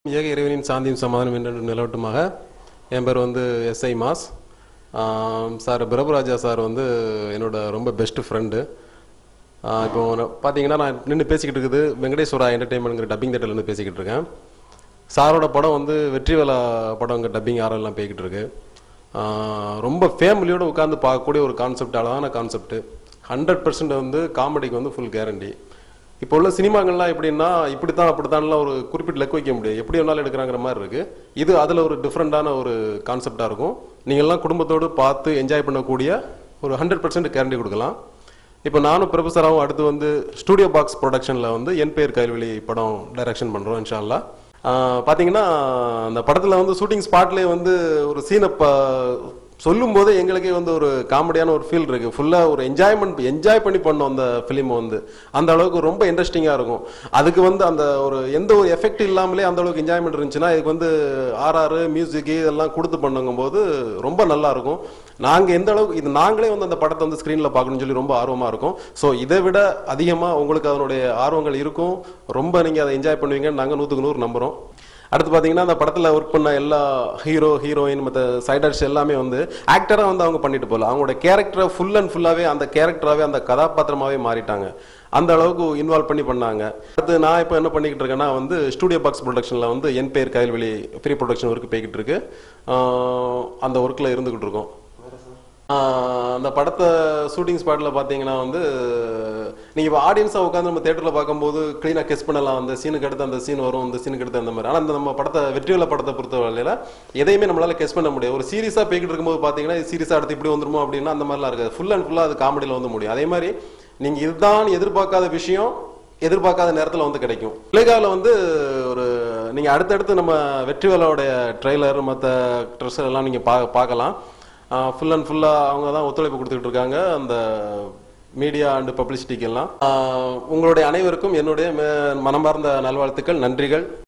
ஏக இறைவனின் சாந்தியும் சமாதானம் என்று நிலவட்டுமாக என் பேர் வந்து எஸ்ஐ மாஸ் ஆம், சார் பிரபுராஜா சார் வந்து என்னோட ரொம்ப பெஸ்ட் ஃப்ரெண்டு இப்போ நான் பார்த்தீங்கன்னா நான் நின்று பேசிக்கிட்டு இருக்குது வெங்கடேஸ்வரா என்டர்டைன்மெண்ட்ங்கிற டப்பிங் தேட்டர்லேருந்து பேசிக்கிட்டு இருக்கேன் சாரோட படம் வந்து வெற்றிவேலா படம் இங்கே டப்பிங் ஆரெல்லாம் போய்கிட்டு இருக்கு ஆ, ரொம்ப ஃபேமிலியோடு உட்காந்து பார்க்கக்கூடிய ஒரு கான்செப்ட் அழகான கான்செப்ட் ஹண்ட்ரட் பர்சன்ட் வந்து காமெடிக்கு வந்து ஃபுல் கேரண்டி இப்போ உள்ள சினிமாங்கள்லாம் எப்படின்னா இப்படித்தான் அப்படித்தான்லாம் ஒரு குறிப்பிட்ட லெக் வைக்க முடியாது எப்படி வேணாலும் எடுக்கிறாங்கிற மாதிரி இருக்கு இது அதில் ஒரு டிஃப்ரெண்டான ஒரு கான்செப்டாக இருக்கும் நீங்கள்லாம் குடும்பத்தோடு பார்த்து என்ஜாய் பண்ணக்கூடிய ஒரு ஹண்ட்ரட் பர்சன்ட் கேரண்டி கொடுக்கலாம் இப்போ நானும் ப்ரொஃபஸராகவும் அடுத்து வந்து ஸ்டூடியோ பாக்ஸ் ப்ரொடக்ஷனில் வந்து என் பேர் கைல்வெளி படம் டைரக்ஷன் பண்ணுறோம் இன்ஷால்லா பார்த்தீங்கன்னா அந்த படத்தில் வந்து ஷூட்டிங் ஸ்பாட்லேயே வந்து ஒரு சீனை ப சொல்லும் போது எங்களுக்கே வந்து ஒரு காமெடியான ஒரு ஃபீல் இருக்கு ஃபுல்லாக ஒரு என்ஜாய்மெண்ட் என்ஜாய் பண்ணி பண்ணோம் அந்த ஃபிலிம் வந்து அந்த அளவுக்கு ரொம்ப இன்ட்ரெஸ்டிங்காக இருக்கும் அதுக்கு வந்து அந்த ஒரு எந்த ஒரு எஃபெக்ட் இல்லாமலே அந்த அளவுக்கு என்ஜாய்மெண்ட் இருந்துச்சுன்னா இதுக்கு வந்து ஆர்ஆர் மியூசிக் இதெல்லாம் கொடுத்து பண்ணுங்கும் போது ரொம்ப நல்லா இருக்கும் நாங்கள் எந்த அளவுக்கு இது நாங்களே வந்து அந்த படத்தை வந்து ஸ்க்ரீனில் பார்க்கணும்னு சொல்லி ரொம்ப ஆர்வமாக இருக்கும் ஸோ இதை விட அதிகமாக உங்களுக்கு அதனுடைய ஆர்வங்கள் இருக்கும் ரொம்ப நீங்கள் அதை என்ஜாய் பண்ணுவீங்கன்னு நாங்கள் நூற்றுக்கு நூறு நம்புகிறோம் அடுத்து பார்த்தீங்கன்னா அந்த படத்தில் ஒர்க் பண்ண எல்லா ஹீரோ ஹீரோயின் மற்ற சைடர்ஸ் எல்லாமே வந்து ஆக்டராக வந்து அவங்க பண்ணிட்டு போகல அவங்களோட கேரக்டரை ஃபுல் அண்ட் ஃபுல்லாகவே அந்த கேரக்டராகவே அந்த கதாபாத்திரமாகவே மாறிட்டாங்க அந்த அளவுக்கு இன்வால்வ் பண்ணி பண்ணாங்க அடுத்து நான் இப்போ என்ன பண்ணிக்கிட்டு இருக்கேன்னா வந்து ஸ்டூடியோ பாக்ஸ் ப்ரொடக்ஷனில் வந்து என் பேர் கைல்வெளி ப்ரீ ப்ரொடக்ஷன் ஒர்க் போய்கிட்டு இருக்கு ஆஹ் அந்த ஒர்க்கில் இருந்துகிட்டு இருக்கோம் ஆஹ் அந்த படத்தை ஷூட்டிங் ஸ்பாட்டில் பார்த்தீங்கன்னா வந்து நீங்கள் இப்போ ஆடியன்ஸாக உட்காந்து நம்ம தேட்டரில் பார்க்கும்போது க்ளீனாக கெஸ் பண்ணலாம் அந்த சீனுக்கு அடுத்து அந்த சீன் வரும் இந்த சீனுக்கு அடுத்து அந்த மாதிரி ஆனால் அந்த நம்ம படத்தை வெற்றியுள்ள படத்தை பொறுத்த வரையில எதையுமே நம்மளால கெஸ் பண்ண முடியாது ஒரு சீரியஸாக போய்கிட்டு இருக்கும்போது பார்த்தீங்கன்னா சீரியஸாக அடுத்து இப்படி வந்துருமோ அப்படின்னா அந்த மாதிரிலாம் இருக்காது ஃபுல் அண்ட் ஃபுல்லாக அது காமெடியில் வந்து முடியும் அதே மாதிரி நீங்கள் இதுதான் எதிர்பார்க்காத விஷயம் எதிர்பார்க்காத நேரத்தில் வந்து கிடைக்கும் பிள்ளைகாவில் வந்து ஒரு நீங்கள் அடுத்தடுத்து நம்ம வெற்றிவேலாவுடைய ட்ரெய்லர் மற்ற ட்ரெஸ் எல்லாம் நீங்கள் பா பார்க்கலாம் ஃபுல் அண்ட் ஃபுல்லாக அவங்க தான் ஒத்துழைப்பு கொடுத்துக்கிட்டு இருக்காங்க அந்த மீடியா அண்ட் பப்ளிசிட்டிக்கு எல்லாம் ஆஹ் உங்களுடைய அனைவருக்கும் என்னுடைய மே- மனமார்ந்த நல்வாழ்த்துக்கள் நன்றிகள்